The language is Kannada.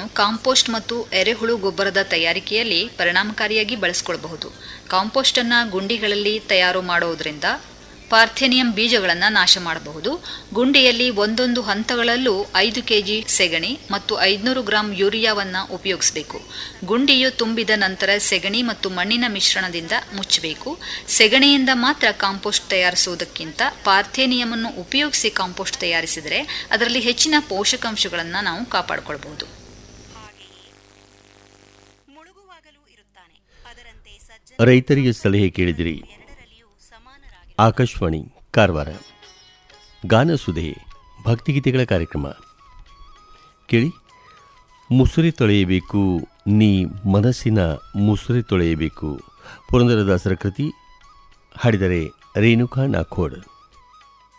ಕಾಂಪೋಸ್ಟ್ ಮತ್ತು ಎರೆಹುಳು ಗೊಬ್ಬರದ ತಯಾರಿಕೆಯಲ್ಲಿ ಪರಿಣಾಮಕಾರಿಯಾಗಿ ಬಳಸಿಕೊಳ್ಳಬಹುದು ಕಾಂಪೋಸ್ಟ್ ಅನ್ನ ಗುಂಡಿಗಳಲ್ಲಿ ತಯಾರು ಮಾಡುವುದರಿಂದ ಪಾರ್ಥೇನಿಯಂ ಬೀಜಗಳನ್ನು ನಾಶ ಮಾಡಬಹುದು ಗುಂಡಿಯಲ್ಲಿ ಒಂದೊಂದು ಹಂತಗಳಲ್ಲೂ ಐದು ಕೆಜಿ ಸೆಗಣಿ ಮತ್ತು ಐದುನೂರು ಗ್ರಾಂ ಯೂರಿಯಾವನ್ನ ಉಪಯೋಗಿಸಬೇಕು ಗುಂಡಿಯು ತುಂಬಿದ ನಂತರ ಸೆಗಣಿ ಮತ್ತು ಮಣ್ಣಿನ ಮಿಶ್ರಣದಿಂದ ಮುಚ್ಚಬೇಕು ಸೆಗಣಿಯಿಂದ ಮಾತ್ರ ಕಾಂಪೋಸ್ಟ್ ತಯಾರಿಸುವುದಕ್ಕಿಂತ ಪಾರ್ಥೇನಿಯಂ ಅನ್ನು ಉಪಯೋಗಿಸಿ ಕಾಂಪೋಸ್ಟ್ ತಯಾರಿಸಿದರೆ ಅದರಲ್ಲಿ ಹೆಚ್ಚಿನ ಪೋಷಕಾಂಶಗಳನ್ನು ನಾವು ಕಾಪಾಡಿಕೊಳ್ಬಹುದು ಮುಳುಗುವಾಗಲೂ ಇರುತ್ತಾನೆ ಅದರಂತೆ ಸಜ್ಜನ ರೈತರಿಗೆ ಸಲಹೆ ಕೇಳಿದಿರಿ ಎರಡರಲ್ಲಿಯೂ ಸಮಾನರಾಗಿ ಆಕಾಶವಾಣಿ ಕಾರವಾರ ಗಾನಸುಧೆ ಭಕ್ತಿಗೀತೆಗಳ ಕಾರ್ಯಕ್ರಮ ಕೇಳಿ ಮುಸುರಿ ತೊಳೆಯಬೇಕು ನೀ ಮನಸ್ಸಿನ ಮುಸುರಿ ತೊಳೆಯಬೇಕು ಪುರಂದರದಾಸರ ಕೃತಿ ಹಾಡಿದರೆ ರೇಣುಕಾ ನಾಖೋಡ್